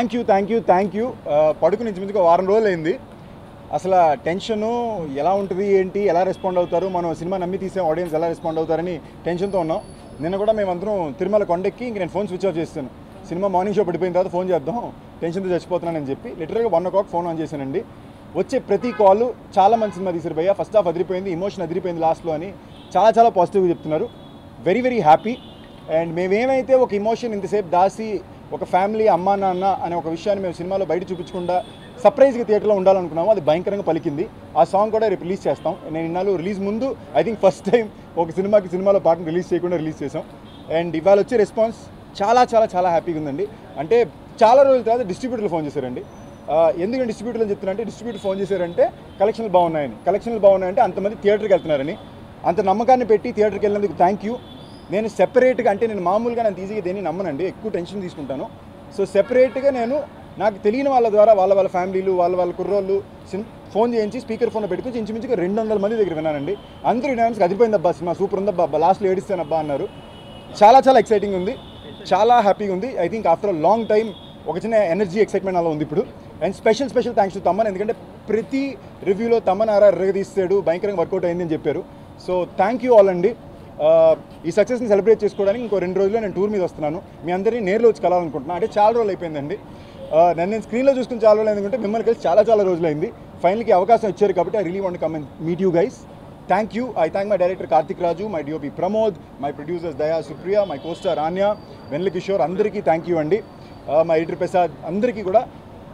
Thank you thank you thank you పడుకుని ఇంచుమించుగా వారం రోజులు అయింది అసలు టెన్షను ఎలా ఉంటుంది ఏంటి ఎలా రెస్పాండ్ అవుతారు మనం సినిమా నమ్మి తీసే ఆడియన్స్ ఎలా రెస్పాండ్ అవుతారని టెన్షన్తో ఉన్నాం నిన్న కూడా మేమందరం తిరుమల కొండెక్కి ఇంక నేను ఫోన్ స్విచ్ ఆఫ్ చేస్తాను సినిమా మార్నింగ్ షో పడిపోయిన తర్వాత ఫోన్ చేద్దాం టెన్షన్తో చచ్చిపోతున్నానని చెప్పి లిటరల్గా one o'clock phone on చేశానండి వచ్చే ప్రతి కాల్ చాలా మంచి సినిమా తీసారు భయ్య ఫస్ట్ హాఫ్ అదిరిపోయింది ఇమోషన్ అదిరిపోయింది లాస్ట్లో అని చాలా చాలా పాజిటివ్గా చెప్తున్నారు వెరీ వెరీ హ్యాపీ అండ్ మేమేమైతే ఒక ఇమోషన్ ఇంతసేపు దాసి ఒక ఫ్యామిలీ అమ్మా నాన్న అనే ఒక విషయాన్ని మేము సినిమాలో బయట చూపించకుండా సర్ప్రైజ్గా థియేటర్లో ఉండాలనుకున్నాము అది భయంకరంగా పలికింది ఆ సాంగ్ కూడా రేపు రిలీజ్ చేస్తాం నేను ఇన్నాళ్ళు రిలీజ్ ముందు ఐ థింక్ ఫస్ట్ టైం ఒక సినిమాకి సినిమాలో పాటను రిలీజ్ చేయకుండా రిలీజ్ చేసాం అండ్ ఇవాళ వచ్చే రెస్పాన్స్ చాలా చాలా చాలా హ్యాపీగా ఉందండి అంటే చాలా రోజుల తర్వాత డిస్ట్రిబ్యూటర్లు ఫోన్ చేశారండి ఆ, ఎందుకంటే డిస్ట్రిబ్యూటర్లు చెప్తున్నారంటే డిస్ట్రిబ్యూటర్ ఫోన్ చేశారంటే కలెక్షన్లు బాగున్నాయని కలెక్షన్లు బాగున్నాయంటే అంతమంది థియేటర్కి వెళ్తున్నారని అంత నమ్మకాన్ని పెట్టి థియేటర్కి వెళ్ళినందుకు థ్యాంక్ యూ నేను సెపరేట్గా అంటే నేను మామూలుగా నేను ఈజీగా దేన్ని నమ్మనండి ఎక్కువ టెన్షన్ తీసుకుంటాను సో సెపరేట్గా నేను నాకు తెలియని వాళ్ళ ద్వారా వాళ్ళ వాళ్ళ ఫ్యామిలీలు వాళ్ళ వాళ్ళ కుర్రోళ్ళు సిన్ ఫోన్ చేయించి స్పీకర్ ఫోన్లో పెట్టుకుని ఇంచుమించుగా రెండు వందల మంది దగ్గర విన్నానండి అందరూ వినడానికి అదిపోయింది అబ్బా సినిమా సూపర్ ఉందబ్బా అబ్బా లాస్ట్లో ఏడిస్తానబ్బా అన్నారు చాలా చాలా ఎక్సైటింగ్ ఉంది చాలా హ్యాపీగా ఉంది I think after long time ఒక చిన్న ఎనర్జీ ఎక్సైట్మెంట్ అలా ఉంది ఇప్పుడు and special special thanks to Thaman ఎందుకంటే ప్రతి రివ్యూలో తమ్మన్ ఆరా తీస్తాడు భయంకరంగా వర్కౌట్ అయింది అని చెప్పారు సో థ్యాంక్ యూ ఆల్ అండి ఆ, ఈ సక్సెస్ని సెలబ్రేట్ చేసుకోవడానికి ఇంకో రెండు రోజుల్లో నేను టూర్ మీద వస్తున్నాను మీ అందరినీ నేరులో వచ్చి కలాలనుకుంటున్నాను అంటే చాలా రోజులు అయిపోయిందండి ఆ, నన్ను నేను స్క్రీన్లో చూసుకుని చాలా రోజులు ఎందుకంటే మిమ్మల్ని కలిసి చాలా చాలా రోజులైంది ఫైనల్కి అవకాశం ఇచ్చారు కాబట్టి I really want come and meet you guys thank you I thank my director Karthik Raju my DOP Pramod my producers Daya Supriya my costar Anya Vennela Kishore అందరికీ థ్యాంక్ యూ అండి మై ఎడిటర్ ప్రసాద్ అందరికీ కూడా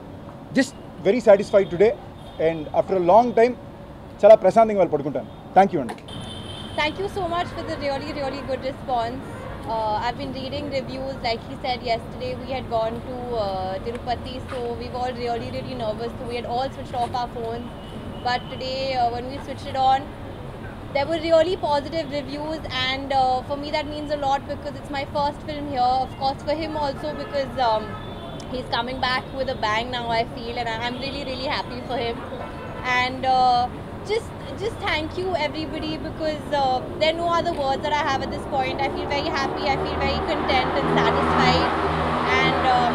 just very satisfied today and after long time చాలా ప్రశాంతంగా వాళ్ళు పడుకుంటాను thank you అండి Thank you so much for the really, really good response. Uh, I've been reading reviews. Like he said yesterday, we had gone to uh, Tirupati, so we were all really, really nervous. So we had all switched off our phones. But today, uh, when we switched it on, there were really positive reviews, and uh, for me that means a lot because it's my first film here. Of course, for him also because um, he's coming back with a bang now. I feel, and I- I'm really, really happy for him. And uh, just, just thank you everybody because uh, there are no other words that I have at this point. I feel very happy. I feel very content and satisfied, and. Um,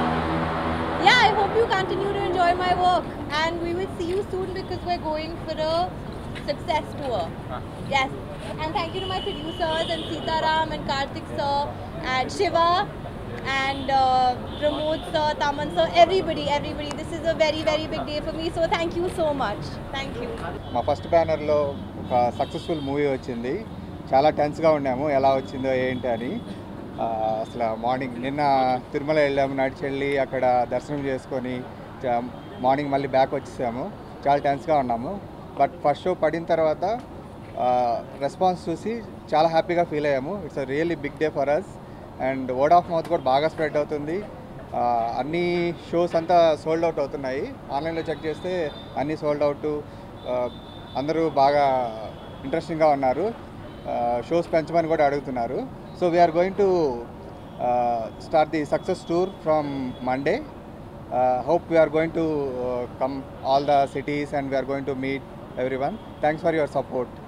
yeah, I hope you continue to enjoy my work and we will see you soon because we're going for a success tour. Yes. And thank you to my producers and Sitaram and Karthik sir and Shiva and uh, Pramod sir, Taman sir, everybody, everybody. This is a very, very big day for me. So thank you so much. Thank you. మా first బ్యానర్లో ఒక successful movie వచ్చింది చాలా టెన్స్గా ఉన్నాము ఎలా వచ్చిందో ఏంటి అని ఆ, అసలు మార్నింగ్ నిన్న తిరుమల వెళ్ళాము నడిచి వెళ్ళి అక్కడ దర్శనం చేసుకొని చ- మార్నింగ్ మళ్ళీ బ్యాక్ వచ్చేసాము చాలా టెన్స్గా ఉన్నాము బట్ ఫస్ట్ షో పడిన తర్వాత రెస్పాన్స్ చూసి చాలా హ్యాపీగా ఫీల్ అయ్యాము it's a really big day for us and word of mouth కూడా బాగా స్ప్రెడ్ అవుతుంది ఆ, అన్ని షోస్ అంతా సోల్డ్ అవుట్ అవుతున్నాయి ఆన్లైన్లో చెక్ చేస్తే అన్నీ సోల్డ్ అవుట్ అందరూ బాగా ఇంట్రెస్టింగ్గా ఉన్నారు షోస్ పెంచమని కూడా అడుగుతున్నారు so we're going to start the success tour from Monday hope we're going to come all the cities and we're going to meet everyone thanks for your support